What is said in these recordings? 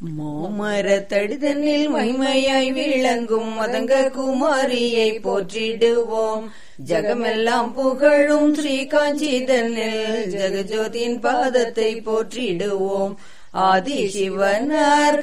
மாமரத்தடிதனில் மைமையாய் விளங்கும் மதங்க குமாரியை போற்றிடுவோம் ஜகமெல்லாம் புகழும் ஸ்ரீ காஞ்சிதனில் ஜெகஜோதியின் பாதத்தை போற்றிடுவோம் ஆதி சிவனார்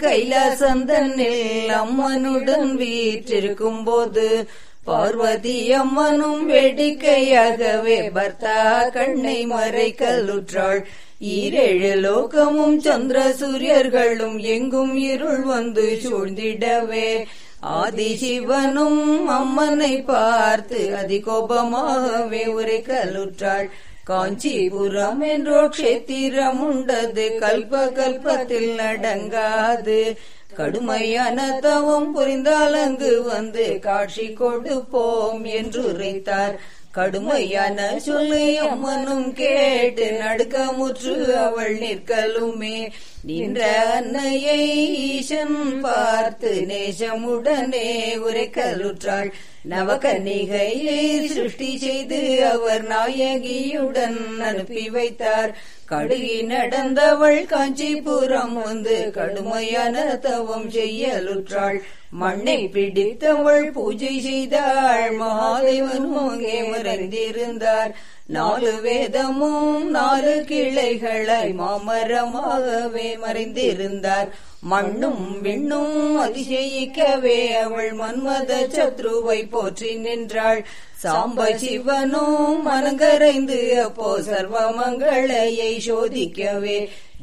கைலாசந்தனில் அம்மனுடன் வீற்றிருக்கும் போது பார்வதி அம்மனும் வேடிக்கையாகவே பர்த்தா கண்ணை மறைக்கலுற்றாள் ஈரேழு லோகமும் சந்திர சூரியர்களும் எங்கும் இருள் வந்து சூழ்ந்திடவே ஆதி சிவனும் அம்மனை பார்த்து அதிகோபமாகவே உரைக்கலுற்றாள் காஞ்சிபுரம் என்றோ க்ஷேத்திரம் உண்டது கல்ப கல்பத்தில் அடங்காது கடுமையான தவம் புரிந்தால் அங்கு வந்து காட்சி கொடுப்போம் என்று உரைத்தார் கடுமையான சொல்லி அம்மனும் கேட்டு நடுக்கமுற்று அவள் நிற்கலுமே நின்ற அன்னையை ஈசன் பார்த்து நேசமுடனே உரைக்கலுற்றாள் நவகன்னிகையை சிருஷ்டி செய்து அவர் நாயகியுடன் அனுப்பி வைத்தார் கடுகி நடந்தவள் காஞ்சிபுரம் வந்து கடுமையான தவம் செய்யலுற்றாள் மண்ணை பிடித்தவள் பூஜை செய்தாள் மகாதேவனும் அங்கே மறைந்திருந்தார் நாலு வேதமும் நாலு கிளைகளாய் மாமரமாகவே மறைந்திருந்தார் மண்ணும் விண்ணும் அதிசயிக்கவே அவள் மன்மத சத்ருவை போற்றி நின்றாள் சாம்ப சிவனும் மனங்கரைந்து அப்போ சர்வ மங்களையை சோதிக்கவே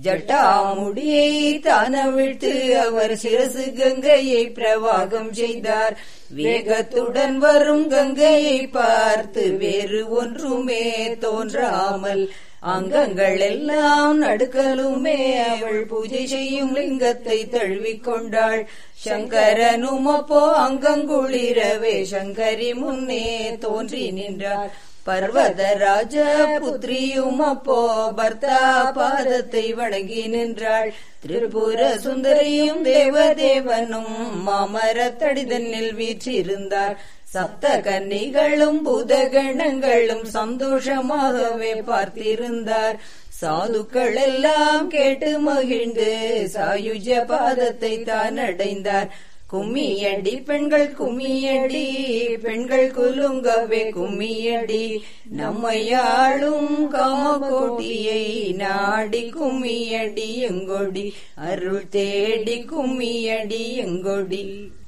ஜட்டாமுடியை தானவிழ்த்து அவர் சிரசு கங்கையை பிரவாகம் செய்தார் வேகத்துடன் வரும் கங்கையை பார்த்து வேறு ஒன்றுமே தோன்றாமல் அங்கங்கள் எல்லாம் நடுக்கலுமே அவள் பூஜை செய்யும் லிங்கத்தை தழுவிக்கொண்டாள் சங்கரனும் அப்போ அங்கங்குளிரவே சங்கரி முன்னே தோன்றி நின்றார் பர்வதராஜ புத்திரியும் அப்போ பர்த்தா பாதத்தை வணங்கி நின்றாள் திரிபுர சுந்தரியும் தேவதேவனும் மாமரத்தடிதனில் வீற்றிருந்தார் சப்த கன்னிகளும் பூதகணங்களும் சந்தோஷமாகவே பார்த்திருந்தார் சாதுக்கள் எல்லாம் கேட்டு மகிழ்ந்து சாயுஜ பாதத்தை தான் அடைந்தார் கும்மியடி பெண்கள் கும்மியடி பெண்கள் குலுங்கவே கும்மியடி நம்மையாளும் காமகோட்டியை நாடி கும்மியடி எங்கொடி அருள் தேடி கும்மியடி எங்கொடி